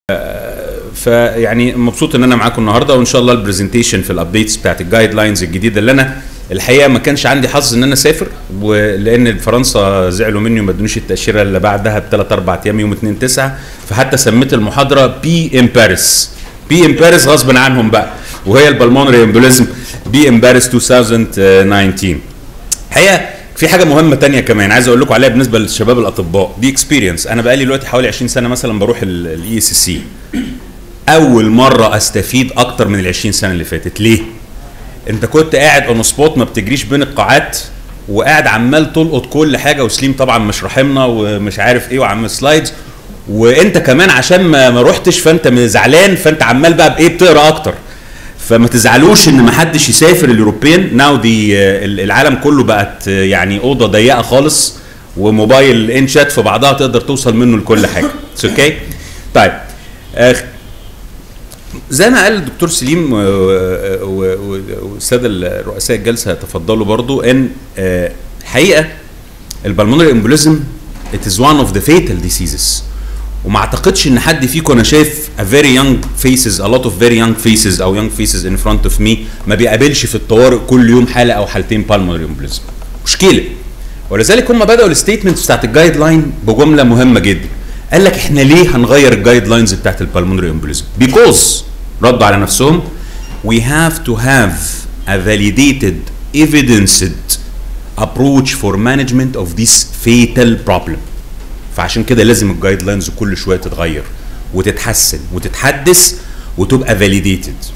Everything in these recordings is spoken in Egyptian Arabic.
فيعني مبسوط ان انا معاكم النهارده وان شاء الله البرزنتيشن في الابديتس بتاعت الجايد لاينز الجديده اللي انا الحقيقه ما كانش عندي حظ ان انا اسافر ولان فرنسا زعلوا مني وما ادونيش التاشيره اللي بعدها بثلاث اربع ايام يوم 2 9 فحتى سميت المحاضره بي ام باريس بي ام باريس غصب عنهم بقى وهي البلمونري امبوليزم بي ام باريس 2019 الحقيقه في حاجه مهمه تانية كمان عايز اقول لكم عليها بالنسبه للشباب الاطباء دي اكسبيرينس انا بقالي دلوقتي حوالي 20 سنه مثلا بروح الاي اس سي اول مره استفيد اكتر من ال 20 سنه اللي فاتت ليه انت كنت قاعد اون سبوت ما بتجريش بين القاعات وقاعد عمال تلقط كل حاجه وسليم طبعا مش رحمنا ومش عارف ايه وعامل سلايدز وانت كمان عشان ما ما رحتش فانت زعلان فانت عمال بقى بايه بتقرا اكتر فما تزعلوش ان ما حدش يسافر اليوروبيان ناو دي العالم كله بقت يعني اوضه ضيقه خالص وموبايل ان شات في بعضها تقدر توصل منه لكل حاجه اوكي طيب آه زي ما قال الدكتور سليم والساده الرؤساء الجلسه تفضلوا برضو ان الحقيقه البلمونري امبوليزم it is one of the fatal diseases وما اعتقدش ان حد فيكم انا شايف a very young faces a lot of very young faces او young faces in front of me ما بيقابلش في الطوارئ كل يوم حاله او حالتين بالمونري امبوليزم مشكله ولذلك هم بداوا الستيتمنتس بتاعت الجايد لاين بجمله مهمه جدا قال لك احنا ليه هنغير الجايد لاينز بتاعت البلمونري امبوليزم بيكوز ردوا على نفسهم we have to have a validated evidenced approach for management of this fatal problem فعشان كده لازم الجايد لاينز كل شويه تتغير وتتحسن وتتحدث وتبقى validated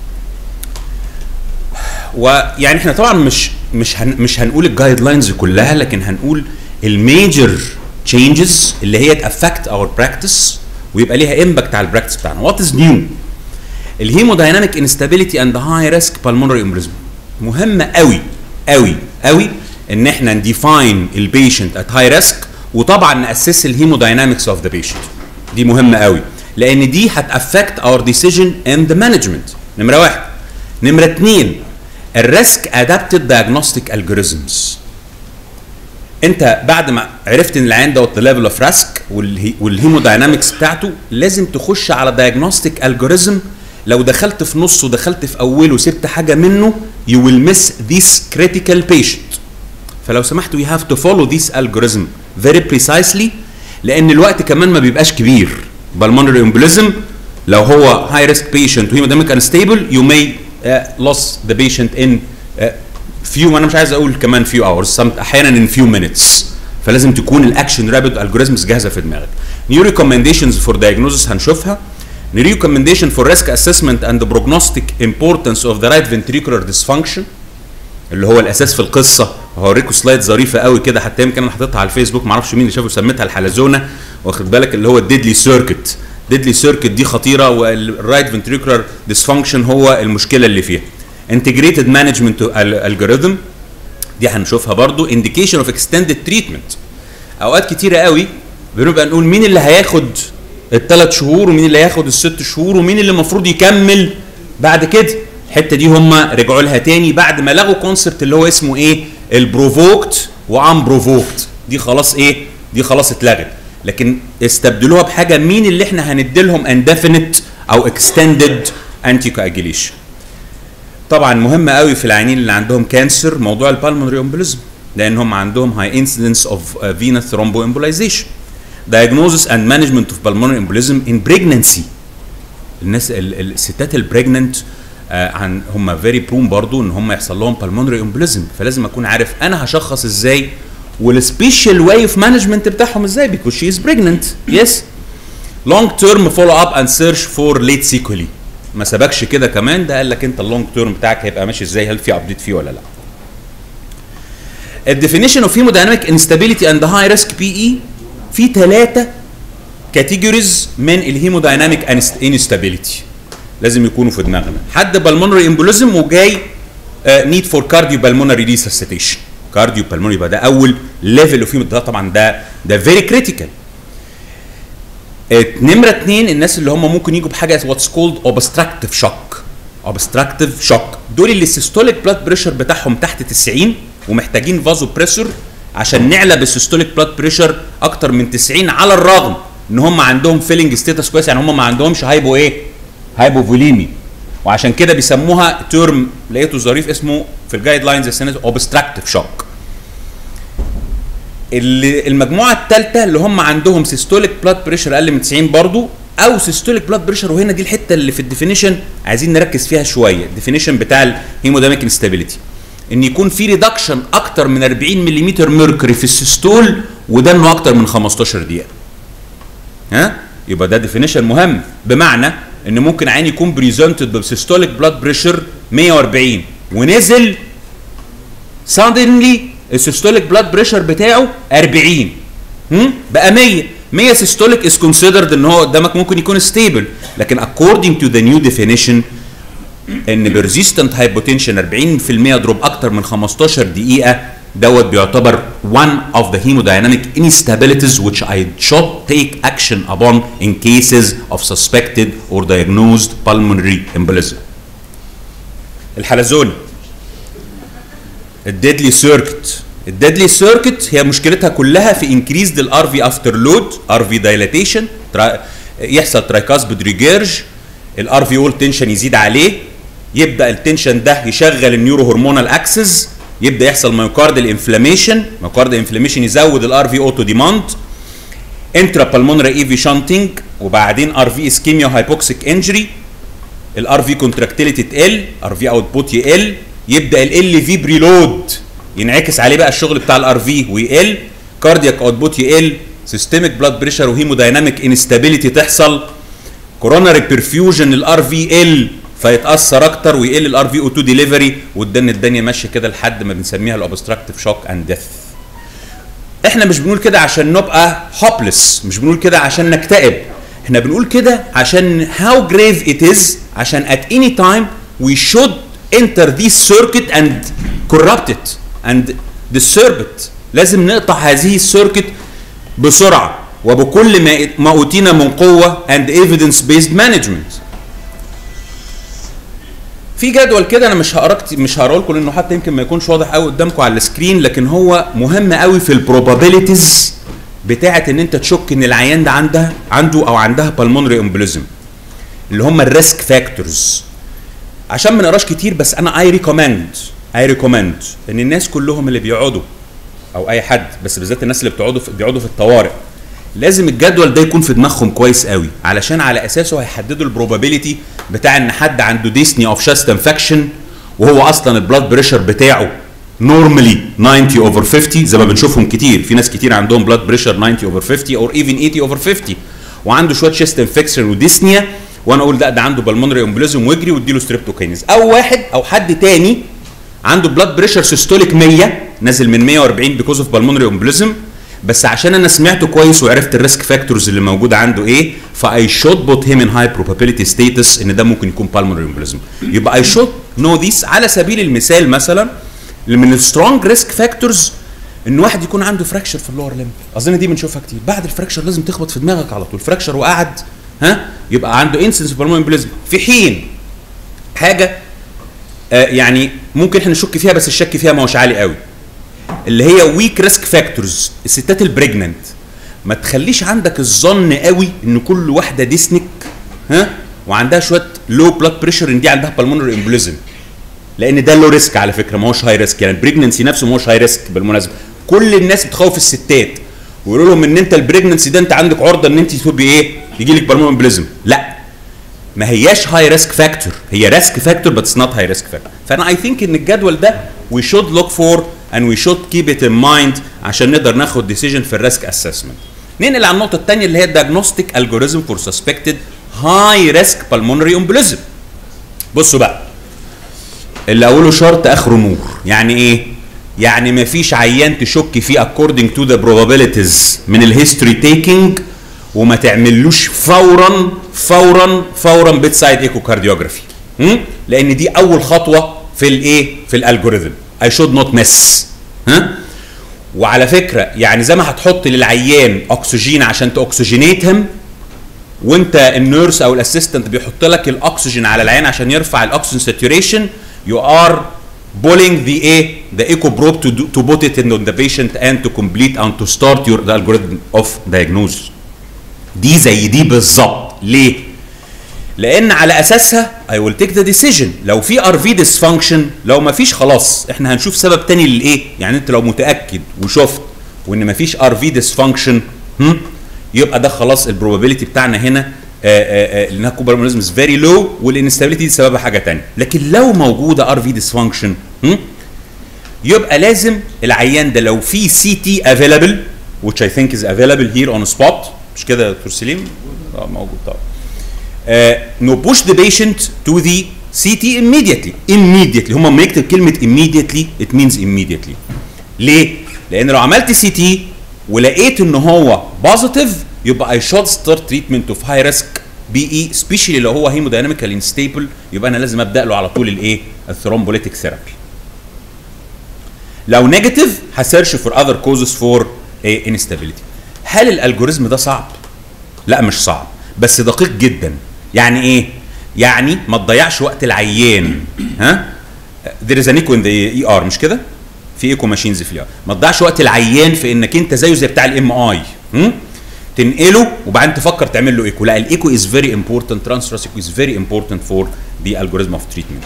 ويعني احنا طبعا مش مش هن مش هنقول الجايد لاينز كلها لكن هنقول الميجر تشينجز اللي هي تافكت اور براكتس ويبقى ليها امباكت على البراكتس بتاعنا وات از نيو الهيمودايناميك انستابيليتي اند هاي ريسك بالمونري امبريزم مهمه قوي قوي قوي ان احنا نديفاين البيشنت ات هاي ريسك وطبعا ناسس الهيموداينامكس اوف ذا بيشنت دي مهمه قوي لان دي هتافكت اور ديسيجن ان ذا مانجمنت نمره واحد نمره اثنين الريسك ادابتد دايجنوستيك الجوريزمز انت بعد ما عرفت ان العيان دوت ليفل اوف ريسك والهيموداينامكس بتاعته لازم تخش على دايجنوستيك الجوريزم لو دخلت في نصه دخلت في اوله وسبت حاجه منه you will miss this critical patient فلو سمحتوا you have to follow this algorithm very precisely لان الوقت كمان ما بيبقاش كبير بالمونري امبوليزم لو هو high risk patient وهيمودايناميك unstable you may uh, lost the patient in uh, few انا مش عايز اقول كمان few hours some احيانا in few minutes فلازم تكون الاكشن رابid algorithms جاهزه في دماغك new recommendations for diagnosis هنشوفها recommendation for risk assessment and the prognostic importance of the right ventricular dysfunction اللي هو الاساس في القصه هوريكم سلايد ظريفه قوي كده حتى يمكن انا حاططها على الفيسبوك معرفش مين اللي شافه سميتها الحلزونه واخد بالك اللي هو الديدلي سيركت ديدلي سيركت دي خطيره والرايت فنتريكولار ديسفانكشن هو المشكله اللي فيها انتجريتد مانجمنت الجوريثم دي هنشوفها برضو انديكيشن اوف اكستندد تريتمنت اوقات كتيره قوي بنبقى نقول مين اللي هياخد الثلاث شهور ومين اللي هياخد الست شهور ومين اللي المفروض يكمل بعد كده الحته دي هم رجعوا لها تاني بعد ما لغوا كونسبت اللي هو اسمه ايه البروفوكت وان بروفوكت دي خلاص ايه دي خلاص اتلغت لكن استبدلوها بحاجه مين اللي احنا هنديلهم اندفينيت او اكستندد انتي كواجيليشن طبعا مهم قوي في العيانين اللي عندهم كانسر موضوع البالمونري امبوليزم لان هم عندهم هاي انسيدنس اوف فينس ثرومبو امبولايزيشن diagnosis and management of pulmonary embolism in pregnancy الناس الستات البريجننت عن هم فيري برون برضو ان هم يحصل لهم pulmonary embolism فلازم اكون عارف انا هشخص ازاي والسبيشال واي اوف مانجمنت بتاعهم ازاي because she is pregnant yes long term follow up and search for late sequelae ما سبكش كده كمان ده قال لك انت اللونج تيرم بتاعك هيبقى ماشي ازاي هل في ابديت فيه ولا لا الديفينيشن اوف هيمودايناميك انستابيليتي اند هاي ريسك بي اي في ثلاثة كاتيجوريز من الهيمودايناميك انستابيليتي لازم يكونوا في دماغنا حد بالمونري امبوليزم وجاي نيد فور كارديو بالمونري ريسسيتيشن كارديو بالمونري يبقى ده اول ليفل اوف ده طبعا ده ده فيري كريتيكال نمرة اثنين الناس اللي هم ممكن يجوا بحاجة واتس كولد اوبستراكتيف شوك اوبستراكتيف شوك دول اللي السيستوليك بلاد بريشر بتاعهم تحت 90 ومحتاجين فازو بريسور عشان نعلى بالسيستوليك بلاد بريشر اكتر من 90 على الرغم ان هم عندهم فيلنج ستيتس كويس يعني هم ما عندهمش هايبو ايه هايبوفوليمي وعشان كده بيسموها ترم لقيته ظريف اسمه في الجايد لاينز السنه اوبستراكتيف شوك اللي المجموعه الثالثه اللي هم عندهم سيستوليك بلاد بريشر اقل من 90 برضو او سيستوليك بلاد بريشر وهنا دي الحته اللي في الديفينيشن عايزين نركز فيها شويه الديفينيشن بتاع الهيمودايناميك انستابيليتي ان يكون في ريدكشن اكتر من 40 ملم ميركوري في السيستول وده انه اكتر من 15 دقيقه ها يبقى ده ديفينيشن مهم بمعنى ان ممكن عين يكون بريزنتد بسيستوليك بلاد بريشر 140 ونزل سادنلي السيستوليك بلاد بريشر بتاعه 40 هم؟ بقى 100 100 سيستوليك از كونسيدرد ان هو قدامك ممكن يكون ستيبل لكن according to the new definition ان بيرزيستنت هايبوتنشن 40% دروب اكتر من 15 دقيقه دوت بيعتبر one of the hemodynamic instabilities which I should take action upon in cases of suspected or diagnosed pulmonary embolism. الحلزوني الديدلي سيركت الديدلي سيركت هي مشكلتها كلها في انكريزد الار في افتر لود ار في دايلاتيشن يحصل ترايكاسبيد ريجيرج الار في اول تنشن يزيد عليه يبدا التنشن ده يشغل النيورو هرمونال اكسس يبدا يحصل مايوكاردال انفلاميشن مايوكاردال انفلاميشن يزود الار في اوتو ديماند انترا بالمونري اي في شانتنج وبعدين ار في اسكيميا وهايبوكسيك انجري الار في كونتراكتيليتي تقل ار في اوتبوت يقل يبدا ال في بريلود ينعكس عليه بقى الشغل بتاع الار في ويقل كاردياك اوتبوت يقل سيستميك بلاد بريشر وهيمودايناميك انستابيليتي تحصل كوروناري بيرفيوجن الار في ال فيتاثر اكتر ويقل الار في او 2 ديليفري والدن الدنيا ماشيه كده لحد ما بنسميها الاوبستراكتيف شوك اند ديث احنا مش بنقول كده عشان نبقى هوبلس مش بنقول كده عشان نكتئب احنا بنقول كده عشان how grave it is عشان at any time we should enter this circuit and corrupt it and disturb it لازم نقطع هذه السيركت بسرعه وبكل ما ما اوتينا من قوه and evidence based management في جدول كده انا مش هقرا مش هقراه لكم لانه حتى يمكن ما يكونش واضح قوي قدامكم على السكرين لكن هو مهم قوي في البروبابيلتيز بتاعه ان انت تشك ان العيان ده عنده عنده او عندها بالمونري امبوليزم اللي هم الريسك فاكتورز عشان ما نقراش كتير بس انا اي ريكومند اي ريكومند ان الناس كلهم اللي بيقعدوا او اي حد بس بالذات الناس اللي بتقعدوا في بيقعدوا في الطوارئ لازم الجدول ده يكون في دماغهم كويس قوي علشان على اساسه هيحددوا البروبابيلتي بتاع ان حد عنده ديسني اوف شاست انفكشن وهو اصلا البلاد بريشر بتاعه نورمالي 90 اوفر 50 زي ما بنشوفهم كتير في ناس كتير عندهم بلاد بريشر 90 اوفر 50 او ايفن 80 اوفر 50 وعنده شويه شيست انفكشن وديسنيا وانا اقول ده ده عنده بالمونري امبوليزم واجري واديله ستريبتوكينيز او واحد او حد تاني عنده بلاد بريشر سيستوليك 100 نازل من 140 بيكوز اوف بالمونري امبوليزم بس عشان انا سمعته كويس وعرفت الريسك فاكتورز اللي موجوده عنده ايه فاي شود بوت هيم ان هاي probability ستيتس ان ده ممكن يكون بالمونري امبوليزم يبقى اي شود نو ذيس على سبيل المثال مثلا من السترونج ريسك فاكتورز ان واحد يكون عنده فراكشر في اللور ليمب اظن دي بنشوفها كتير بعد الفراكشر لازم تخبط في دماغك على طول فراكشر وقعد ها يبقى عنده انسنس بالمونري امبوليزم في حين حاجه آه يعني ممكن احنا نشك فيها بس الشك فيها ما هوش عالي قوي اللي هي ويك ريسك فاكتورز الستات البريجننت ما تخليش عندك الظن قوي ان كل واحده ديسنك ها وعندها شويه لو بلاد بريشر ان دي عندها بالمونري امبوليزم لان ده لو ريسك على فكره ما هوش هاي ريسك يعني البريجننسي نفسه ما هوش هاي ريسك بالمناسبه كل الناس بتخوف الستات ويقولوا لهم ان انت البريجننسي ده انت عندك عرضه ان انت تبقي ايه يجي لك بالمونري امبوليزم لا ما هياش هاي ريسك فاكتور هي ريسك فاكتور بس نوت هاي ريسك فاكتور فانا اي ثينك ان الجدول ده وي شود لوك فور and we should keep it in mind عشان نقدر ناخد ديسيجن في الريسك اسسمنت. ننقل على النقطه الثانيه اللي هي الديagnostic algorithm for suspected high risk pulmonary embolism. بصوا بقى اللي اوله شرط اخره نور يعني ايه؟ يعني ما فيش عيان تشك فيه according to the probabilities من الهيستوري تيكينج وما تعملوش فورا فورا فورا بيت سايد ايكو كارديوجرافي لان دي اول خطوه في الايه؟ في الالجوريثم I should not miss ها وعلى فكره يعني زي ما هتحط للعيان اكسجين عشان تاكسجينيتهم وانت النيرس او الاسيستنت بيحط لك الاكسجين على العين عشان يرفع الاكسجين ساتوريشن يو ار pulling the A, the echo probe to, do, to put it in on the patient and to complete and to start your the algorithm of diagnosis. دي زي دي بالظبط ليه لان على اساسها I will take the decision لو في ار في dysfunction لو ما فيش خلاص احنا هنشوف سبب تاني للايه يعني انت لو متاكد وشفت وان ما فيش ار في dysfunction هم؟ يبقى ده خلاص البروبابيلتي بتاعنا هنا لانها كوبرمونيزم از فيري لو والانستابيليتي دي سببها حاجه تانية لكن لو موجوده ار في ديسفانكشن يبقى لازم العيان ده لو في سي تي افيلابل which I think is available here on spot مش كده يا دكتور سليم؟ اه موجود طبعا. Uh, no push the patient to the CT immediately immediately هم لما يكتب كلمه immediately it means immediately ليه؟ لان لو عملت سي تي ولقيت ان هو بوزيتيف يبقى I should start treatment of high risk بي اي سبيشالي لو هو هيمودايناميكال انستيبل يبقى انا لازم ابدا له على طول الايه؟ الثرومبوليتيك ثيرابي. لو نيجاتيف هسيرش فور اذر كوزز فور انستابيليتي. هل الالجوريزم ده صعب؟ لا مش صعب بس دقيق جدا. يعني ايه؟ يعني ما تضيعش وقت العيان ها؟ there is an echo in the ER مش كده؟ في ايكو ماشينز في اليار ما تضيعش وقت العيان في انك انت زيه زي بتاع الام اي تنقله وبعدين تفكر تعمل له ايكو لا الايكو از فيري امبورتنت ترانس ايكو از فيري امبورتنت فور ذا الجوريزم اوف تريتمنت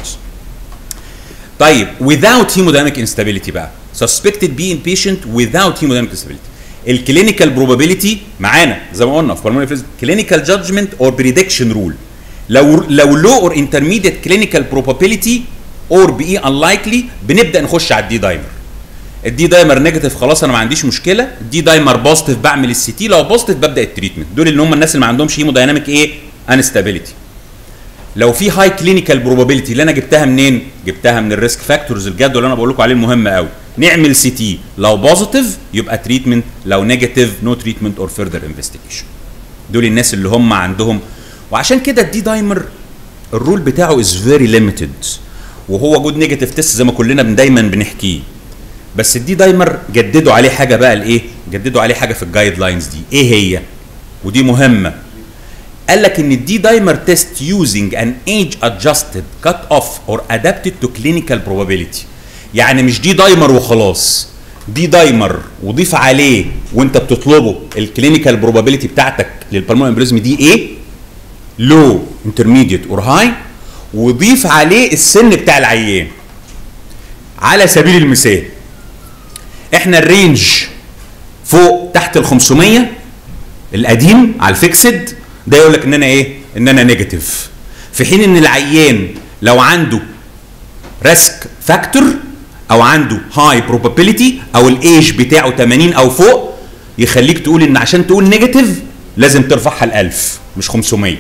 طيب without hemodynamic instability بقى suspected being patient without hemodynamic instability الكلينيكال بروبابيلتي معانا زي ما قلنا في pulmonary كلينيكال جادجمنت اور بريدكشن رول لو لو لو اور انترميديت كلينيكال بروبابيلتي اور بي unlikely بنبدا نخش على الدي دايمر الدي دايمر نيجاتيف خلاص انا ما عنديش مشكله الدي دايمر بوزيتيف بعمل السي تي لو بوزيتيف ببدا التريتمنت دول اللي هم الناس اللي ما عندهمش هيمودايناميك ايه انستابيليتي لو في هاي كلينيكال بروبابيلتي اللي انا جبتها منين جبتها من الريسك فاكتورز الجدول اللي انا بقول لكم عليه المهم قوي نعمل سي تي لو بوزيتيف يبقى تريتمنت لو نيجاتيف نو تريتمنت اور فيرذر انفستيجيشن دول الناس اللي هم عندهم وعشان كده الدي دايمر الرول بتاعه از فيري ليميتد وهو جود نيجاتيف تيست زي ما كلنا دايما بنحكيه بس الدي دايمر جددوا عليه حاجه بقى الايه؟ جددوا عليه حاجه في الجايد لاينز دي، ايه هي؟ ودي مهمه. قال لك ان الدي دايمر تيست يوزنج ان ايج ادجستد كات اوف اور ادابتد تو كلينيكال probability. يعني مش دي دايمر وخلاص. دي دايمر وضيف عليه وانت بتطلبه الكلينيكال probability بتاعتك للبلمون امبريزم دي ايه؟ لو انترميديت اور هاي وضيف عليه السن بتاع العيان. على سبيل المثال احنا الرينج فوق تحت ال 500 القديم على الفيكسد ده يقول لك ان انا ايه؟ ان انا نيجاتيف في حين ان العيان لو عنده ريسك فاكتور او عنده هاي بروبابيلتي او الايج بتاعه 80 او فوق يخليك تقول ان عشان تقول نيجاتيف لازم ترفعها ل 1000 مش 500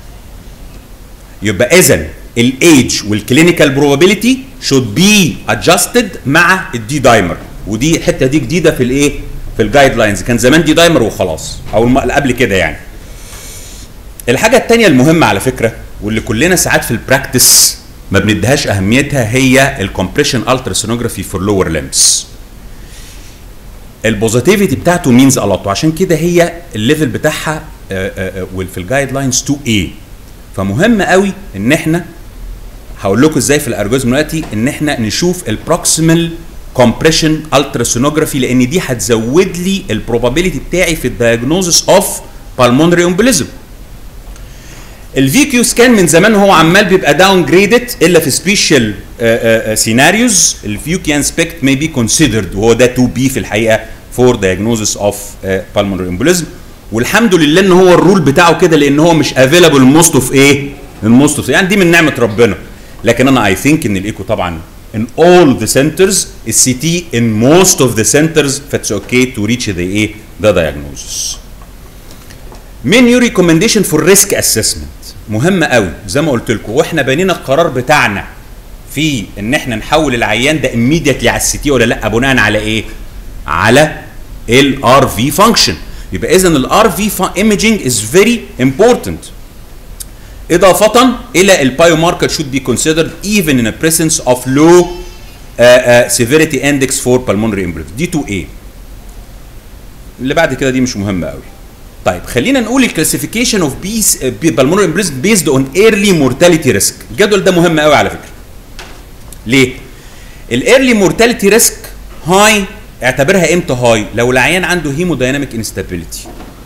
يبقى اذا الايج والكلينيكال بروبابيلتي should be adjusted مع الدي دايمر ودي الحته دي جديده في الايه في الجايد لاينز كان زمان دي دايمر وخلاص او الم- قبل كده يعني الحاجه الثانيه المهمه على فكره واللي كلنا ساعات في البراكتس ما بنديهاش اهميتها هي الكومبريشن التراسونوجرافي فور لور ليمبس البوزيتيفيتي بتاعته مينز الوت وعشان كده هي الليفل بتاعها آه، آه، آه، وفي الجايد لاينز 2A فمهم قوي ان احنا هقول لكم ازاي في الارجوزم دلوقتي ان احنا نشوف البروكسيمال كومبريشن التراسونوجرافي لان دي هتزود لي البروبابيلتي بتاعي في الدايجنوزس اوف بالمونري امبوليزم الفي كيو سكان من زمان وهو عمال بيبقى داون جريدد الا في سبيشال سيناريوز الفيو كان سبكت may be considered وهو ده 2 بي في الحقيقه فور diagnosis اوف بالمونري امبوليزم والحمد لله ان هو الرول بتاعه كده لان هو مش افيلابل موست اوف ايه؟ الموست اوف يعني دي من نعمه ربنا لكن انا اي ثينك ان الايكو طبعا in all the centers السي تي in most of the centers فاتس اوكي to reach the ايه؟ the diagnosis. من يو ريكومنديشن فور ريسك اسسمنت مهمه قوي زي ما قلت لكم واحنا بنينا القرار بتاعنا في ان احنا نحول العيان ده immediately على السي تي ولا لا بناء على ايه؟ على الار في فانكشن يبقى اذا الار في ايمجينج از فيري امبورتنت اضافه الى البايو ماركر should be considered even in a presence of low uh, uh, severity index for pulmonary embolism دي 2A اللي بعد كده دي مش مهمه قوي طيب خلينا نقول الكلاسيفيكيشن اوف بيس بالمونري امبوليزم بيزد اون ايرلي مورتاليتي ريسك الجدول ده مهم قوي على فكره ليه الايرلي مورتاليتي ريسك هاي اعتبرها امتى هاي لو العيان عنده هيمودايناميك انستابيليتي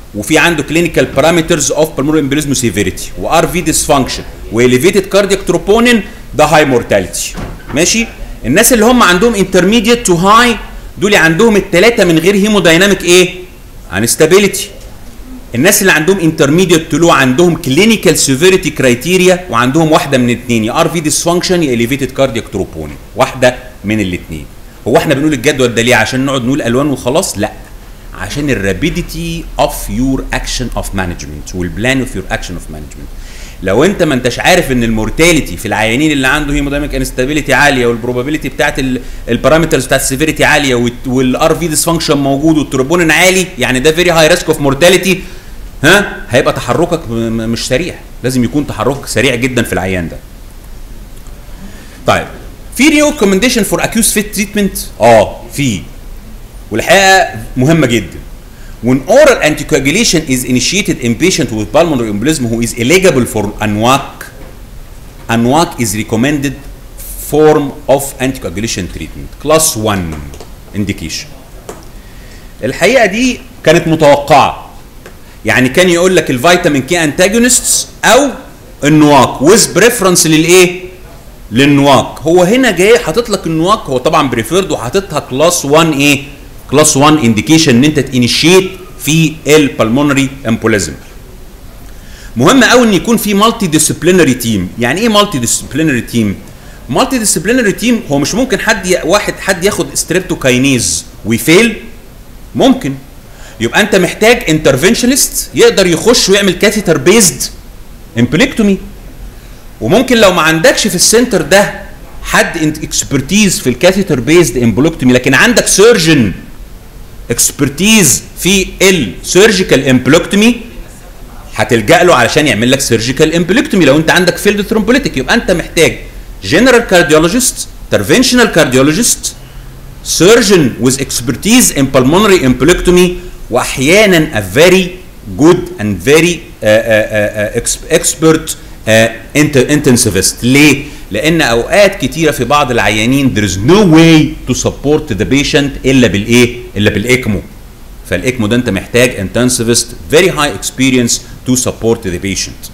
وفي عنده كلينيكال بارامترز اوف بالمونري امبوليزم سيفيريتي وار في ديسفانكشن واليفيتد كاردياك تروبونين ده هاي مورتاليتي ماشي الناس اللي هم عندهم انترميديت تو هاي دول عندهم الثلاثه من غير هيمودايناميك ايه انستابيليتي الناس اللي عندهم انترميديت تو لو عندهم كلينيكال سيفيريتي كرايتيريا وعندهم واحده من الاثنين يا ار في ديسفانكشن يا اليفيتد كاردياك تروبونين واحده من الاثنين هو احنا بنقول الجدول ده ليه عشان نقعد نقول الوان وخلاص لا عشان الرابيديتي اوف يور اكشن اوف مانجمنت والبلان اوف يور اكشن اوف مانجمنت لو انت ما انتش عارف ان المورتاليتي في العيانين اللي عنده هيمودايميك انستابيليتي عاليه والبروبابيلتي بتاعت البارامترز بتاعت السيفيريتي عاليه والار في ديسفانكشن موجود والتروبونين عالي يعني ده فيري هاي ريسك اوف مورتاليتي ها هيبقى تحركك م- م- مش سريع لازم يكون تحركك سريع جدا في العيان ده طيب في ريكومنديشن فور اكيوز فيت تريتمنت اه في والحقيقه مهمه جدا when oral anticoagulation is initiated in patient with pulmonary embolism who is eligible for ANWAC ANWAC is recommended form of anticoagulation treatment class 1 indication الحقيقه دي كانت متوقعه يعني كان يقول لك الفيتامين كي انتاجونستس او النواك ويز بريفرنس للايه للنواك هو هنا جاي حاطط لك النواك هو طبعا بريفيرد وحاططها كلاس 1 ايه كلاس 1 انديكيشن ان انت تانيشيت في البلمونري امبوليزم مهم قوي ان يكون في مالتي ديسيبلينري تيم يعني ايه مالتي ديسيبلينري تيم مالتي ديسيبلينري تيم هو مش ممكن حد ي... واحد حد ياخد ستريبتوكاينيز ويفيل ممكن يبقى انت محتاج انترفنشنست يقدر يخش ويعمل كاثيتر بيزد امبليكتومي وممكن لو ما عندكش في السنتر ده حد انت اكسبرتيز في الكاثيتر بيزد امبلوكتومي لكن عندك سيرجن اكسبرتيز في السيرجيكال امبلوكتومي هتلجا له علشان يعمل لك سيرجيكال امبلوكتومي لو انت عندك فيلد ثرومبوليتيك يبقى انت محتاج جنرال كارديولوجيست interventional كارديولوجيست surgeon with expertise in pulmonary embolectomy واحيانا a very good and very uh, uh, uh, ex- expert uh, inter- intensivist ليه؟ لان اوقات كتيره في بعض العيانين there is no way to support the patient الا بالايه؟ الا بالاكمو فالاكمو ده انت محتاج intensivist very high experience to support the patient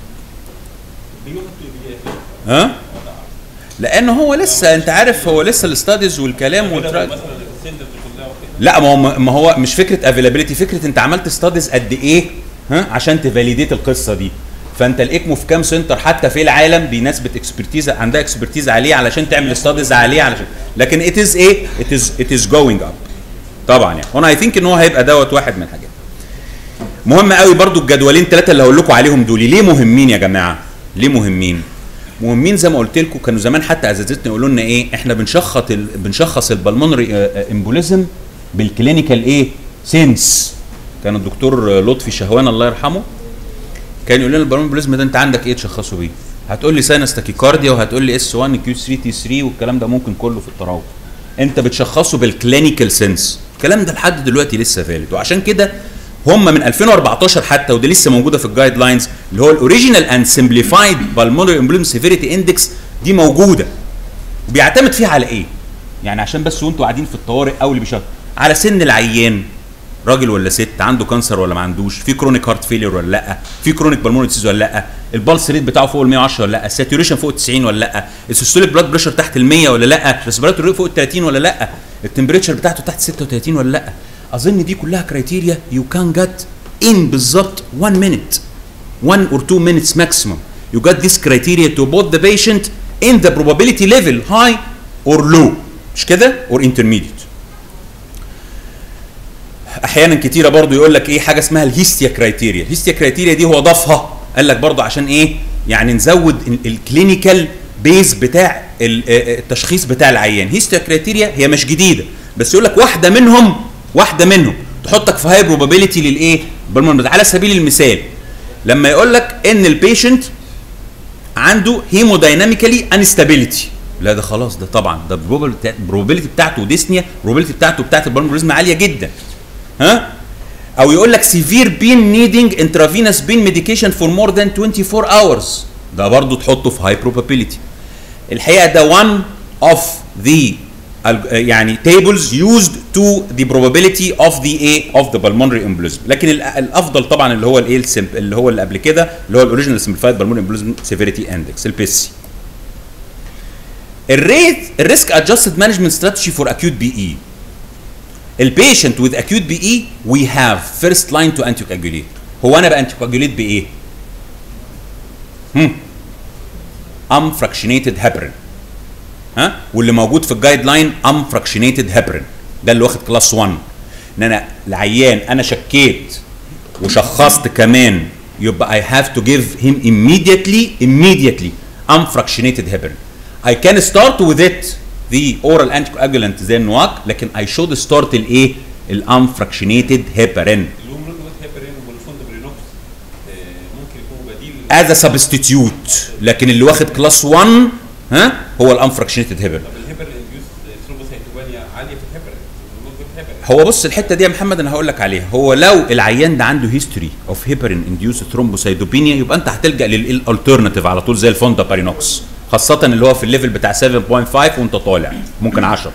ها؟ لان هو لسه انت عارف هو لسه الاستاديز والكلام والتراك مثلا السندر كلها وكده لا ما هو ما هو مش فكره افيلابيلتي فكره انت عملت ستاديز قد ايه ها عشان تفاليديت القصه دي فانت الاكمو في كام سنتر حتى في العالم بناس بتكسبرتيز عندها اكسبرتيز عليه علشان تعمل ستاديز عليه علشان لكن ات از ايه ات از ات از جوينج اب طبعا يعني وانا اي ثينك ان هو هيبقى دوت واحد من الحاجات مهم قوي برضو الجدولين ثلاثه اللي هقول لكم عليهم دول ليه مهمين يا جماعه ليه مهمين مهمين زي ما قلت لكم كانوا زمان حتى ازازتنا يقولوا لنا ايه احنا بنشخص ال... بنشخص البلمونري امبوليزم بالكلينيكال ايه سينس كان الدكتور لطفي شهوان الله يرحمه كان يقول لنا البلمونري امبوليزم ده انت عندك ايه تشخصه بيه هتقول لي ساينس تاكيكارديا وهتقول لي اس 1 كيو 3 تي 3 والكلام ده ممكن كله في التراوح انت بتشخصه بالكلينيكال سينس الكلام ده لحد دلوقتي لسه فالid وعشان كده هم من 2014 حتى وده لسه موجوده في الجايد لاينز اللي هو الاوريجينال اند سمبليفايد بالمونري امبوليزم سيفيريتي اندكس دي موجوده بيعتمد فيها على ايه؟ يعني عشان بس وانتوا قاعدين في الطوارئ او اللي بيشغل على سن العيان راجل ولا ست عنده كانسر ولا ما عندوش في كرونيك هارت فيلير ولا لا في كرونيك بالمونري ديزيز ولا لا البلس ريت بتاعه فوق ال 110 ولا لا الساتوريشن فوق ال 90 ولا لا السيستوليك بلاد بريشر تحت ال 100 ولا لا الريسبيراتوري ريت فوق ال 30 ولا لا التمبريتشر بتاعته تحت 36 ولا لا اظن دي كلها كرايتيريا يو كان جت ان بالظبط 1 minute 1 or 2 minutes maximum you got this criteria to both the patient in the probability level high or low مش كده or intermediate احيانا كتيره برضو يقول لك ايه حاجه اسمها الهيستيا كرايتيريا الهيستيا كرايتيريا دي هو ضافها قال لك برضو عشان ايه يعني نزود الكلينيكال بيز بتاع ال- آه، التشخيص بتاع العيان هيستيا كرايتيريا هي مش جديده بس يقول لك واحده منهم واحده منهم تحطك في هاي بروبابيلتي للايه بالمنبت على سبيل المثال لما يقول لك ان البيشنت عنده هيمودايناميكالي انستابيليتي لا ده خلاص ده طبعا ده البروبابيلتي بتاعته ديسنيا البروبابيلتي بتاعته بتاعت البلمونريزم عاليه جدا ها او يقول لك سيفير بين نيدنج انترافينوس بين ميديكيشن فور مور ذان 24 اورز ده برضه تحطه في هاي probability الحقيقه ده one of the يعني tables used to the probability of the a of the pulmonary embolism لكن ال- الافضل طبعا اللي هو الايه السم- اللي هو اللي قبل كده اللي هو الاوريجينال سمبليفايد pulmonary embolism severity index البيسي الريت الريسك ادجستد مانجمنت استراتيجي فور اكيوت بي اي البيشنت with acute BE we have first line to anticoagulate هو انا بانتيكواجوليت بايه؟ هم unfractionated heparin ها واللي موجود في الجايد لاين unfractionated heparin ده اللي واخد كلاس 1 ان انا العيان انا شكيت وشخصت كمان يبقى I have to give him immediately immediately unfractionated heparin I can start with it the oral anticoagulant زي النواك لكن I should start الايه الانفراكشنيتد هيبرين اللوم ريجولات هيبرين والفوندبرينوكس ممكن يكونوا بديل از سبستيتيوت لكن اللي واخد كلاس 1 ها هو الانفراكشنيتد هيبرين طب الهيبر انديوس ثرومبوسايتوبانيا عاليه في الهيبر موجود في الهيبر هو بص الحته دي يا محمد انا هقول لك عليها هو لو العيان ده عنده هيستوري اوف هيبرين انديوس ثرومبوسايتوبينيا يبقى انت هتلجا للالترناتيف على طول زي الفوندا بارينوكس خاصه اللي هو في الليفل بتاع 7.5 وانت طالع ممكن 10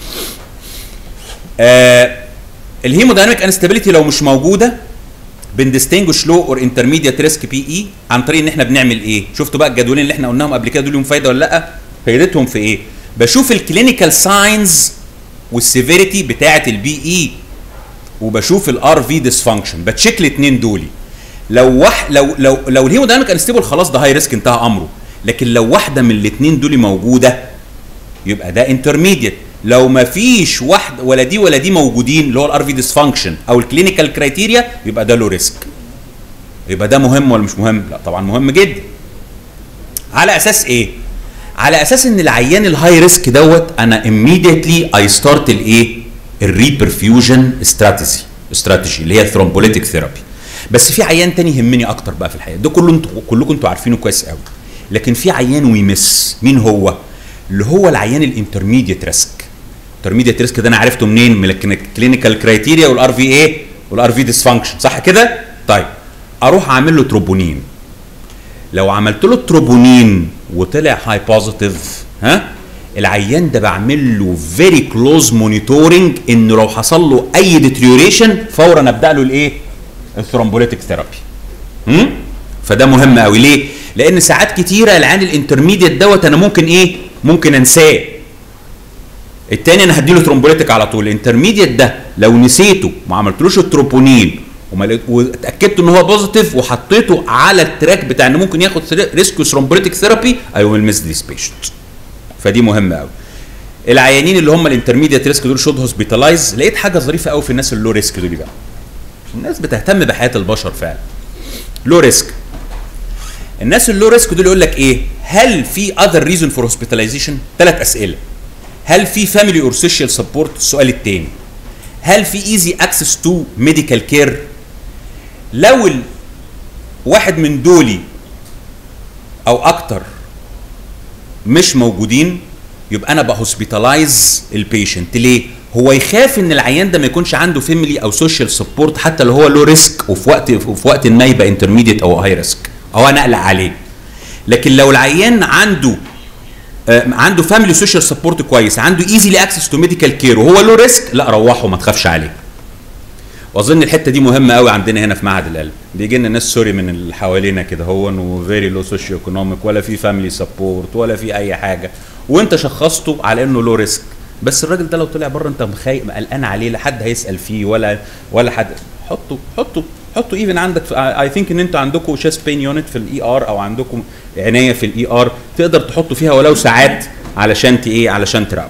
آه الهيمودايناميك انستابيليتي لو مش موجوده بندستنجوش لو اور انترميديت ريسك بي اي عن طريق ان احنا بنعمل ايه؟ شفتوا بقى الجدولين اللي احنا قلناهم قبل كده دول لهم فايده ولا لا؟ فايدتهم في ايه؟ بشوف الكلينيكال ساينز والسيفيريتي بتاعه البي اي وبشوف الار في ديسفانكشن بتشيك الاثنين دولي لو وح لو لو لو الهيمودايناميك انستيبل خلاص ده هاي ريسك انتهى امره لكن لو واحده من الاثنين دول موجوده يبقى ده انترميديت لو ما فيش واحد ولا دي ولا دي موجودين اللي هو الار في ديسفانكشن او الكلينيكال كرايتيريا يبقى ده له ريسك يبقى ده مهم ولا مش مهم لا طبعا مهم جدا على اساس ايه على اساس ان العيان الهاي ريسك دوت انا immediately اي ستارت الايه الريبرفيوجن استراتيجي استراتيجي اللي هي الثرومبوليتيك ثيرابي بس في عيان تاني يهمني اكتر بقى في الحقيقه ده كله انتوا كلكم انتوا عارفينه كويس قوي لكن في عيان ويمس مين هو اللي هو العيان الانترميديت ريسك انترميديت ريسك ده انا عرفته منين من الكلينيكال كرايتيريا والار في ايه والار في ديسفانكشن صح كده طيب اروح اعمل له تروبونين لو عملت له التروبونين وطلع هاي بوزيتيف ها العيان ده بعمل له فيري كلوز مونيتورنج انه لو حصل له اي ديتريوريشن فورا ابدا له الايه الثرومبوليتيك ثيرابي هم؟ فده مهم قوي ليه لان ساعات كتيره العيان الانترميديت دوت انا ممكن ايه ممكن انساه التاني انا هديله ترومبوليتيك على طول الانترميديت ده لو نسيته ما عملتلوش التروبونين وما لقيت- واتاكدت ان هو بوزيتيف وحطيته على التراك بتاع ان ممكن ياخد ريسكيو ثرومبوليتيك ثيرابي اي ويل ميس ذيس بيشنت فدي مهمه قوي العيانين اللي هم الانترميديت ريسك دول شود هوسبيتالايز لقيت حاجه ظريفه قوي في الناس اللو ريسك دول بقى الناس بتهتم بحياه البشر فعلا لو ريسك الناس اللو ريسك دول يقول لك ايه هل في اذر ريزون فور هوسبيتاليزيشن ثلاث اسئله هل في فاميلي اور سوشيال سبورت السؤال الثاني هل في ايزي اكسس تو ميديكال كير لو ال- واحد من دولي او اكتر مش موجودين يبقى انا بهوسبيتالايز البيشنت ليه هو يخاف ان العيان ده ما يكونش عنده فاميلي او سوشيال سبورت حتى لو هو لو ريسك وفي وقت وفي وقت ما يبقى انترميديت او هاي ريسك او انا اقلق عليه لكن لو العيان عنده آه، عنده فاميلي سوشيال سبورت كويس عنده ايزيلي اكسس تو ميديكال كير وهو لو ريسك لا روحه ما تخافش عليه واظن الحته دي مهمه قوي عندنا هنا في معهد القلب بيجي لنا ناس سوري من اللي حوالينا كده هو وفيري لو سوشيو ايكونوميك ولا في فاميلي سبورت ولا في اي حاجه وانت شخصته على انه لو ريسك بس الراجل ده لو طلع بره انت مخايف قلقان عليه لا حد هيسال فيه ولا ولا حد حطه حطه حطه ايفن عندك اي ثينك ان انتوا عندكم شيست بين يونت في الاي ار او عندكم عنايه في الاي ار تقدر تحطوا فيها ولو ساعات علشان ت- ايه علشان تراقبوا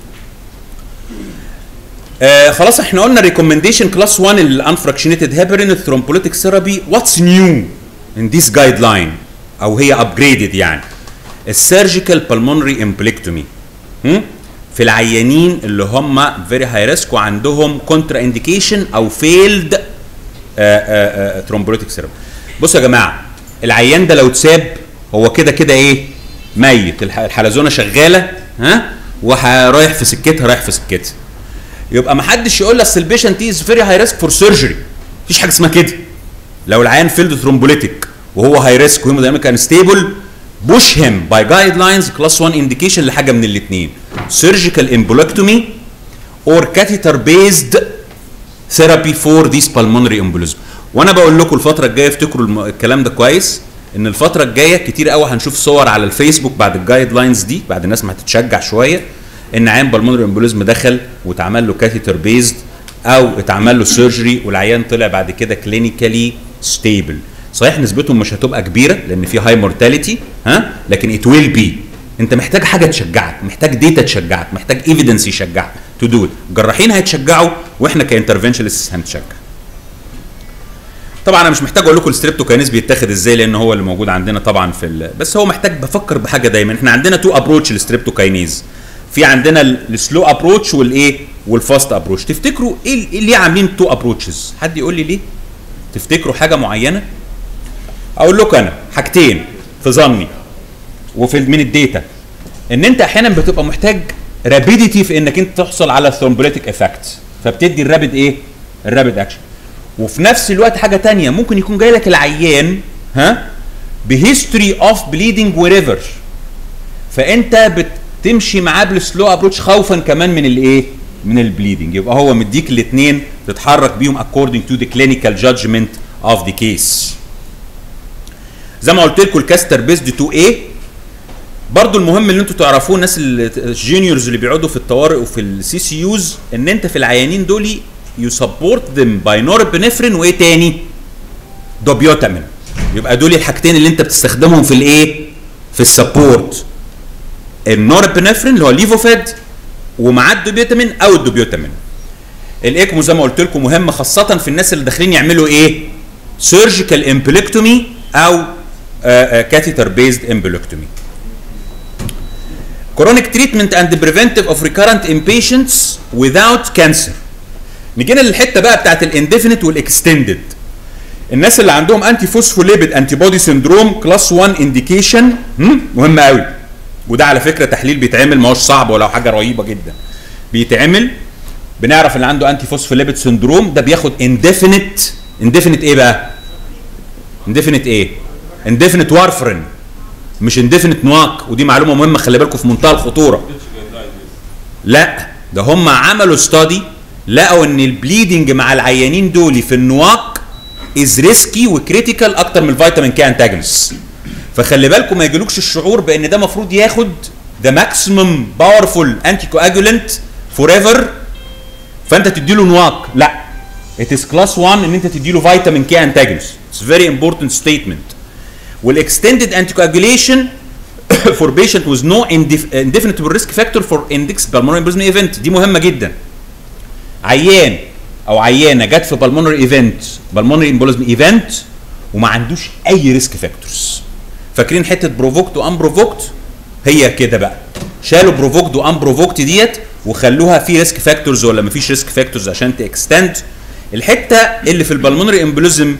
آه خلاص احنا قلنا ريكومنديشن كلاس 1 الانفراكشنيتد هيبرين الثرومبوليتيك ثيرابي واتس نيو ان ذيس جايد لاين او هي ابجريدد يعني السيرجيكال بالمونري امبليكتومي في العيانين اللي هم فيري هاي ريسك وعندهم كونترا انديكيشن او فيلد ثرومبوليتيك ثيرابي بصوا يا جماعه العيان ده لو اتساب هو كده كده ايه ميت الح- الحلزونه شغاله ها ورايح في سكتها رايح في سكتها يبقى ما حدش يقول لك البيشنت از فيري هاي ريسك فور سيرجري مفيش حاجه اسمها كده لو العيان فيلد ثرومبوليتيك وهو هاي ريسك وهيمودايناميك انستيبل بوش هيم باي جايد لاينز كلاس 1 انديكيشن لحاجه من الاثنين سيرجيكال امبولكتومي or catheter based therapy for these pulmonary embolism وانا بقول لكم الفتره الجايه افتكروا الم- الكلام ده كويس ان الفتره الجايه كتير قوي هنشوف صور على الفيسبوك بعد الجايد لاينز دي بعد الناس ما هتتشجع شويه ان عيان بالمونري امبوليزم دخل واتعمل له كاثيتر بيزد او اتعمل له سيرجري والعيان طلع بعد كده كلينيكالي ستيبل صحيح نسبتهم مش هتبقى كبيره لان في هاي مورتاليتي ها لكن ات ويل بي انت محتاج حاجه تشجعك محتاج ديتا تشجعك محتاج ايفيدنس يشجعك تو دو الجراحين هيتشجعوا واحنا كانترفنشالست هنتشجع طبعا انا مش محتاج اقول لكم الستريبتوكاينيز بيتاخد ازاي لان هو اللي موجود عندنا طبعا في ال... بس هو محتاج بفكر بحاجه دايما احنا عندنا تو ابروتش للستريبتوكاينيز في عندنا السلو ابروتش والايه والفاست ابروتش تفتكروا ايه ال- إيه ليه عاملين تو ابروتشز حد يقول لي ليه تفتكروا حاجه معينه اقول لكم انا حاجتين في ظني وفي من الداتا ان انت احيانا بتبقى محتاج رابيديتي في انك انت تحصل على ثرومبوليتيك افكت فبتدي الرابد ايه الرابد اكشن وفي نفس الوقت حاجه تانية ممكن يكون جاي لك العيان ها بهيستوري اوف بليدنج وريفر فانت بتمشي معاه بالسلو ابروتش خوفا كمان من الايه من البليدنج يبقى هو مديك الاثنين تتحرك بيهم according to the clinical judgment of the case زي ما قلت لكم الكاستر بيزد 2 a برضو المهم اللي انتوا تعرفوه الناس ال- الجونيورز اللي بيقعدوا في الطوارئ وفي السي سي يوز ان انت في العيانين دول يو سبورت ذم باي نوربنفرين وايه تاني؟ دوبيوتامين يبقى دول الحاجتين اللي انت بتستخدمهم في الايه؟ في السبورت النوربنفرين اللي هو ليفوفيد ومعاه الدوبيوتامين او الدوبيوتامين الايكمو زي ما قلت لكم مهم خاصه في الناس اللي داخلين يعملوا ايه؟ سيرجيكال امبلكتومي او كاثيتر بيزد امبلكتومي chronic treatment and preventive of recurrent impatients without cancer نجينا للحته بقى بتاعت الانديفينيت والاكستندد الناس اللي عندهم انتي فوسفوليبيد انتي بودي سندروم كلاس 1 انديكيشن مهم قوي وده على فكره تحليل بيتعمل ما هوش صعب ولا حاجه رهيبه جدا بيتعمل بنعرف اللي عنده انتي فوسفوليبيد سندروم ده بياخد انديفينيت انديفينيت ايه بقى انديفينيت ايه انديفينيت وارفرين مش انديفينيت نواك ودي معلومه مهمه خلي بالكم في منتهى الخطوره لا ده هم عملوا ستادي لقوا ان البليدنج مع العيانين دول في النواق از ريسكي وكريتيكال اكتر من الفيتامين كي انتاجونست فخلي بالكم ما يجيلوكش الشعور بان ده المفروض ياخد ذا ماكسيمم باورفول انتي كواجولنت فور ايفر فانت تديله نواق لا it is class 1 ان انت تديله فيتامين كي انتاجونست اتس فيري امبورتنت ستيتمنت والاكستندد انتيكواجوليشن for patient with no indef- indefinite risk factor for index pulmonary embolism event دي مهمه جدا عيان او عيانه جت في pulmonary event pulmonary embolism event وما عندوش اي ريسك فاكتورز فاكرين حته بروفوكت وان بروفوكت هي كده بقى شالوا بروفوكت وان بروفوكت ديت وخلوها في ريسك فاكتورز ولا ما فيش ريسك فاكتورز عشان تاكستند الحته اللي في البلمونري امبوليزم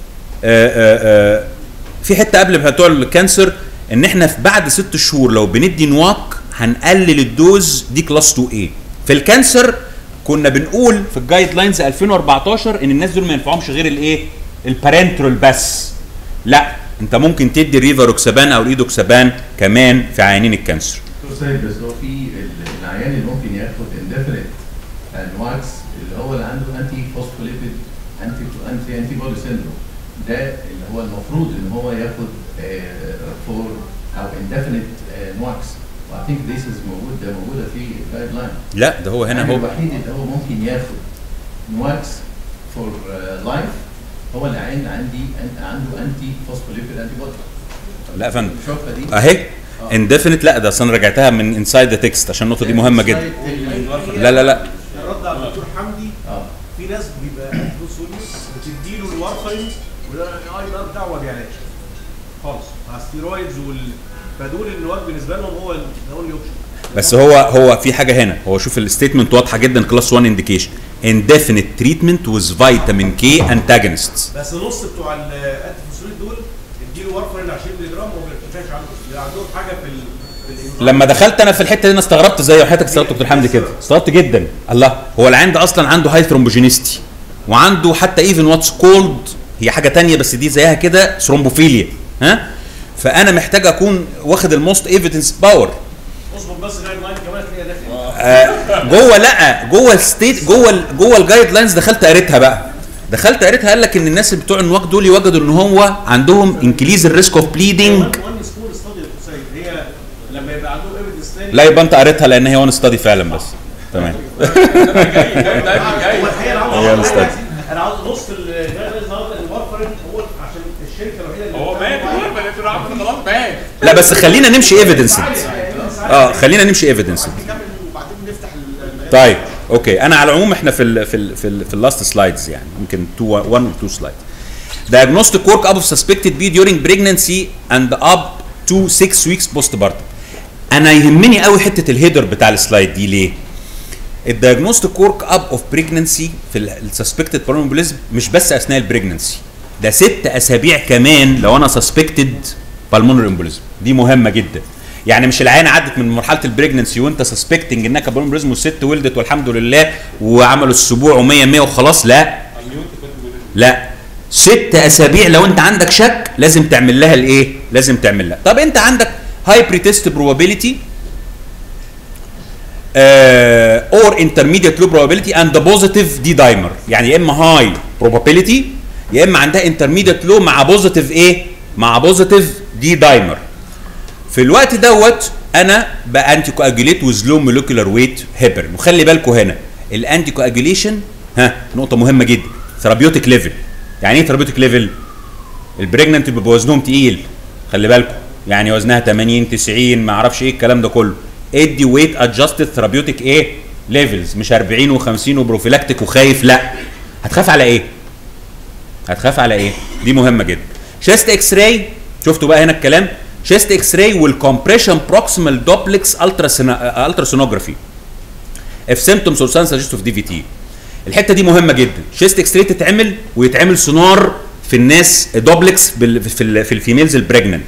في حته قبل بتوع الكانسر ان احنا في بعد ست شهور لو بندي نواق هنقلل الدوز دي كلاس 2 a في الكانسر كنا بنقول في الجايد لاينز 2014 ان الناس دول ما ينفعهمش غير الايه البارنترول بس لا انت ممكن تدي الريفاروكسابان او الايدوكسابان كمان في عيانين الكانسر دكتور سيد بس هو في ال- العيان اللي ممكن ياخد اندفرنت انواكس اللي هو اللي عنده انتي فوسفوليبيد انتي انتي انتي بودي سيندروم ده اللي هو المفروض ان هو ياخد فور او اندفرنت نواكس واي ثينك ذيس از موجود ده موجوده في الجايد لاين لا ده هو هنا هو الوحيد اللي هو ممكن ياخد نواكس فور لايف هو العيان اللي عندي عنده انتي فوسفوليبيد انتي بودي لا يا فندم شوفها دي اهي انديفينيت لا ده أصل انا رجعتها من انسايد ذا تكست عشان النقطه دي مهمه جدا لا لا لا الرد على الدكتور حمدي اه في ناس بيبقى فلوس بتديله الوارفرين وده اي ده بتاعه ما بيعلاش خالص مع الستيرويدز وال فدول النواج بالنسبه لهم هو ال- هو اللي اوبشن بس هو هو في حاجه هنا هو شوف الستيتمنت واضحه جدا كلاس 1 انديكيشن indefinite treatment with vitamin K antagonists بس نص بتوع الانتي فوسفوريد دول اديله وارفرين 20 مللي جرام وما بيرتفعش عنده بيبقى عندهم حاجه في ال في الإنزيم. لما دخلت انا في الحته دي انا استغربت زي وحياتك استغربت دكتور حمدي كده استغربت جدا الله هو العين ده اصلا عنده هاي ثرومبوجينيستي وعنده حتى ايفن واتس كولد هي حاجه تانية بس دي زيها كده ثرومبوفيليا ها فانا محتاج اكون واخد الموست ايفيدنس باور اصبر بس جايد لاين كمان تلاقيها داخل آه، جوه لا جوه الستيت جوه ال- جوه الجايد لاينز دخلت قريتها بقى دخلت قريتها قال لك ان الناس اللي بتوع النواق دول يوجدوا ان هو عندهم انكريز الريسك اوف بليدنج وان سمول ستادي سيد هي لما يبقى عندهم ايفيدنس تاني لا يبقى انت قريتها لان هي وان ستادي فعلا بس تمام هو الحقيقه انا عاوز هي أقول مستدعي. حاجة. انا عاوز نص الجايد النهارده الورفرين هو عشان الشركه الوحيده اللي هو مات هو مات انتوا عارفين خلاص مات لا بس خلينا نمشي ايفيدنسد اه خلينا نمشي ايفيدنسد نكمل وبعدين نفتح ال- طيب اوكي انا على العموم احنا في ال في ال في, ال في اللاست سلايدز يعني يمكن 2 1 و 2 سلايد diagnostic work up of suspected B during pregnancy and up to 6 weeks postpartum انا يهمني قوي حته الهيدر بتاع السلايد دي ليه الدياجنوستيك ورك اب اوف بريجننسي في السسبكتد بالمونري مش بس اثناء البريجننسي ده ست اسابيع كمان لو انا سسبكتد بالمونري امبوليزم دي مهمه جدا يعني مش العيانه عدت من مرحله البريجننسي وانت سسبكتنج انك بالمونري امبوليزم والست ولدت والحمد لله وعملوا السبوع و100 100 وخلاص لا لا ست اسابيع لو انت عندك شك لازم تعمل لها الايه لازم تعمل لها طب انت عندك هاي بريتست بروبابيلتي اور انترميديت لو probability اند بوزيتيف دي دايمر يعني يا اما هاي probability يا اما عندها انترميديت لو مع بوزيتيف ايه مع بوزيتيف دي دايمر في الوقت دوت انا بانتي كواجوليت ويز لو مولكيولار ويت هيبرين وخلي بالكم هنا الانتي كواجوليشن ها نقطه مهمه جدا ثيرابيوتيك ليفل يعني ايه ثيرابيوتيك ليفل البريجننت بيبقى وزنهم تقيل خلي بالكم يعني وزنها 80 90 ما اعرفش ايه الكلام ده كله ادي ويت ادجستد ثيرابيوتيك ايه ليفلز مش 40 و50 وبروفيلاكتيك وخايف لا هتخاف على ايه هتخاف على ايه دي مهمه جدا شيست اكس راي شفتوا بقى هنا الكلام شيست اكس راي والكompression بروكسيمال دوبلكس الترا سونوجرافي اف سيمتومز اور ساين سجست اوف دي في تي الحته دي مهمه جدا شيست اكس راي تتعمل ويتعمل سونار في الناس دوبلكس بال- في ال- في الفيميلز البريجننت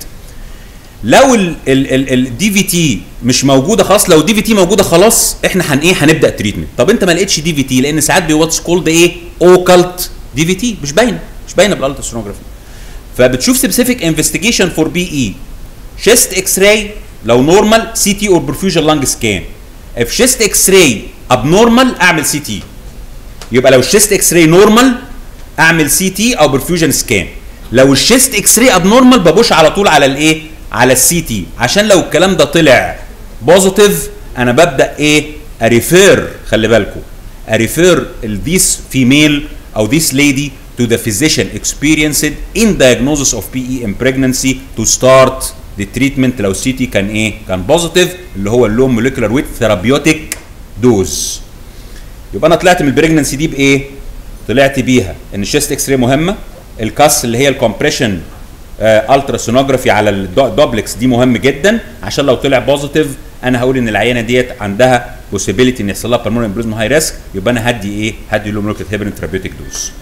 لو الدي في تي مش موجوده خلاص لو الدي في تي موجوده خلاص احنا هن ايه هنبدا تريتمنت طب انت ما لقيتش دي في تي لان ساعات بي واتس كولد ايه اوكلت دي في تي مش باينه مش باينه بالالتراسونوجرافي فبتشوف سبيسيفيك انفستيجيشن فور بي اي شيست اكس راي لو نورمال سي تي اور برفيوجن لانج سكان اف شيست اكس راي ابنورمال اعمل سي تي يبقى لو الشيست اكس راي نورمال اعمل سي تي او برفيوجن سكان لو الشيست اكس راي ابنورمال ببوش على طول على الايه على السي تي عشان لو الكلام ده طلع بوزيتيف انا ببدا ايه اريفير خلي بالكم اريفير ذيس فيميل او ذيس ليدي to the physician experienced in diagnosis of PE in pregnancy to start the treatment لو سي تي كان ايه كان بوزيتيف اللي هو اللو موليكولار ويت ثيرابيوتيك دوز يبقى انا طلعت من البريجننسي دي بايه؟ طلعت بيها ان الشيست اكس راي مهمه الكاس اللي هي الكومبريشن الترا سونوجرافي على الدوبلكس دي مهم جدا عشان لو طلع بوزيتيف انا هقول ان العيانه ديت عندها بوسيبيليتي ان يحصل لها بالمونري امبريزم هاي ريسك يبقى انا هدي ايه؟ هدي لومولوكيت هيبرين ثيرابيوتيك دوز.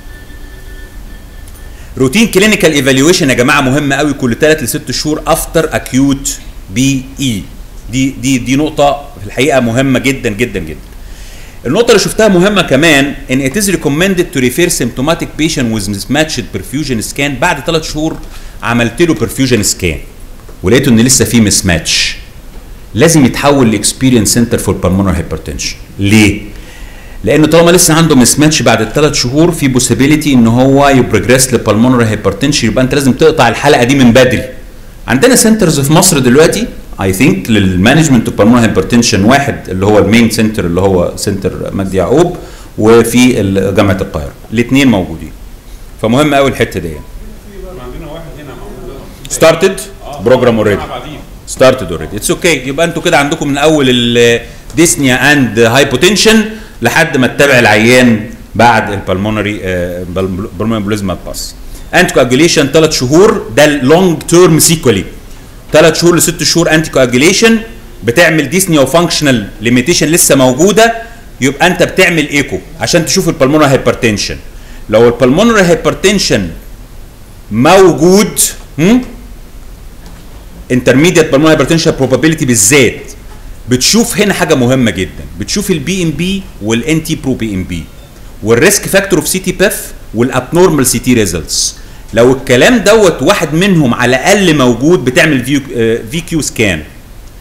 روتين كلينيكال ايفالويشن يا جماعه مهم قوي كل 3 ل 6 شهور افتر اكيوت بي اي دي دي دي نقطه في الحقيقه مهمه جدا جدا جدا. النقطة اللي شفتها مهمة كمان ان it is recommended to refer symptomatic patient with mismatched perfusion scan بعد ثلاث شهور عملت له perfusion scan ولقيته ان لسه في mismatch لازم يتحول لاكسبيرينس سنتر فور بالمونر هايبرتنشن ليه؟ لان طالما لسه عنده مسماتش بعد الثلاث شهور في بوسيبيليتي ان هو يبروجريس لبالمونر هايبرتنشن يبقى انت لازم تقطع الحلقه دي من بدري عندنا سنترز في مصر دلوقتي اي ثينك للمانجمنت اوف بالمونر هايبرتنشن واحد اللي هو المين سنتر اللي هو سنتر مجدي يعقوب وفي ال- جامعه القاهره الاثنين موجودين فمهم قوي الحته دي عندنا واحد هنا معمول ستارتد بروجرام اوريدي بعدين ستارتد اوريدي اتس اوكي يبقى انتوا كده عندكم من اول الديسنيا اند هايبوتنشن لحد ما تتابع العيان بعد البلمونري بالمونري بلازما باس انتي كواجوليشن ثلاث شهور ده اللونج تيرم سيكولي ثلاث شهور لست شهور انتي كواجوليشن بتعمل ديسنيا وفانكشنال ليميتيشن لسه موجوده يبقى انت بتعمل ايكو عشان تشوف البلمونري هايبرتنشن لو البلمونري هايبرتنشن موجود هم؟ انترميديت بالمونري هايبرتنشن بروبابيلتي بالذات بتشوف هنا حاجه مهمه جدا بتشوف البي ام بي والان تي برو بي ام بي والريسك فاكتور اوف سي تي بيف والابنورمال سي تي ريزلتس لو الكلام دوت واحد منهم على الاقل موجود بتعمل في في كيو سكان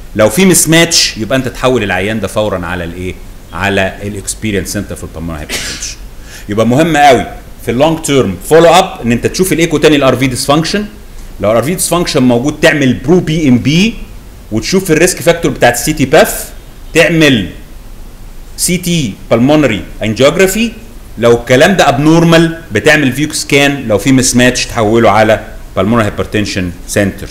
لو في مس ماتش يبقى انت تحول العيان ده فورا على الايه على الاكسبيرينس سنتر في البلمونري هايبرتنشن يبقى مهم قوي في اللونج تيرم فولو اب ان انت تشوف الايكو تاني الار في ديسفانكشن لو الار في ديسفانكشن موجود تعمل برو بي ام بي وتشوف الريسك فاكتور بتاعت السي تي باف تعمل سي تي بالمونري انجيوجرافي لو الكلام ده ابنورمال بتعمل فيوك سكان لو في مس ماتش تحوله على بالمونري هايبرتنشن سنتر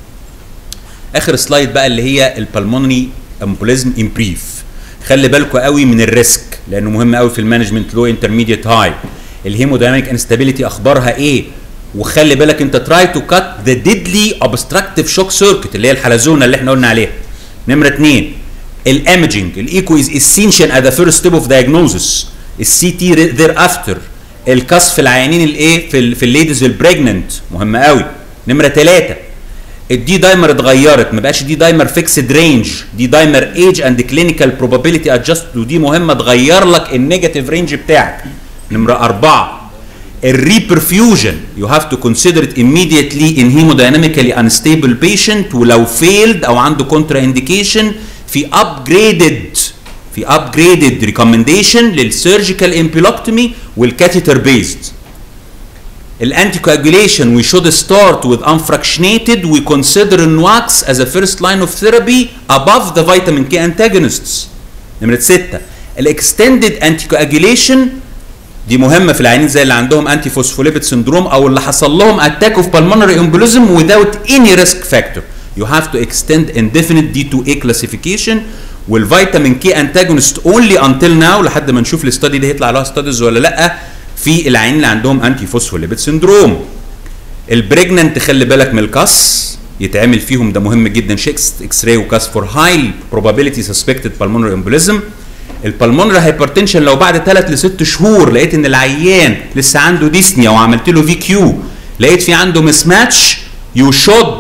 اخر سلايد بقى اللي هي البلمونري امبوليزم ان بريف خلي بالكم قوي من الريسك لانه مهم قوي في المانجمنت لو انترميديت هاي الهيمودايناميك انستابيليتي اخبارها ايه وخلي بالك انت تراي تو كات ذا ديدلي اوبستراكتيف شوك سيركت اللي هي الحلزونه اللي احنا قلنا عليها نمره اثنين الايمجنج الايكو از اسينشال ات ذا فيرست ستيب اوف دايجنوزس السي تي ذير افتر الكشف العيانين الايه في ال في الليديز البريجننت مهم قوي نمره ثلاثه الدي دايمر اتغيرت ما بقاش دي دايمر فيكسد رينج دي دايمر ايج اند كلينيكال probability ادجست ودي مهمه تغير لك النيجاتيف رينج بتاعك نمره اربعه الريبرفيوجن يو هاف تو كونسيدر ات immediately in hemodynamically unstable patient ولو فيلد او عنده كونترا انديكيشن في upgraded في upgraded recommendation للسيرجيكال امبيلوكتومي والكاتيتر بيزد الانتي coagulation we should start with unfractionated we consider NOACs as a first line of therapy above the vitamin K antagonists نمرة ستة الاكستندد انتي coagulation دي مهمة في العيانين زي اللي عندهم انتي فوسفوليبيد سندروم او اللي حصل لهم اتاك اوف pulmonary embolism without any risk factor you have to extend indefinite D2A classification والفيتامين كي انتاجونست اونلي انتل ناو لحد ما نشوف الاستادي دي هيطلع لها ستاديز ولا لا في العيانين اللي عندهم انتي فوسفوليبيد سندروم البريجننت خلي بالك من الكاس يتعمل فيهم ده مهم جدا شيكس اكس راي وكاس فور هاي probability suspected pulmonary embolism البلمونري هايبرتنشن لو بعد ثلاث لست شهور لقيت ان العيان لسه عنده ديسنيا وعملت له في كيو لقيت في عنده مس ماتش يو شود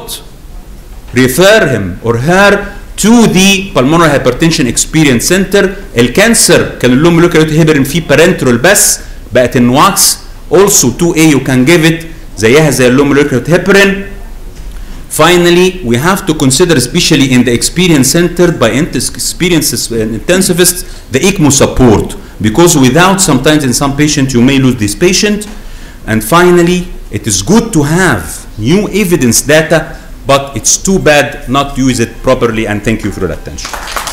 refer him or her to the pulmonary hypertension experience center الكانسر كان اللوم مولكيولار هيبرين فيه بارنترول بس بقت النواكس also 2A you can give it زيها زي اللوم مولكيولار هيبرين Finally, we have to consider, especially in the experience centered by experienced intensivists, the ECMO support, because without sometimes in some patients you may lose this patient. And finally, it is good to have new evidence data, but it's too bad not to use it properly. And thank you for your attention.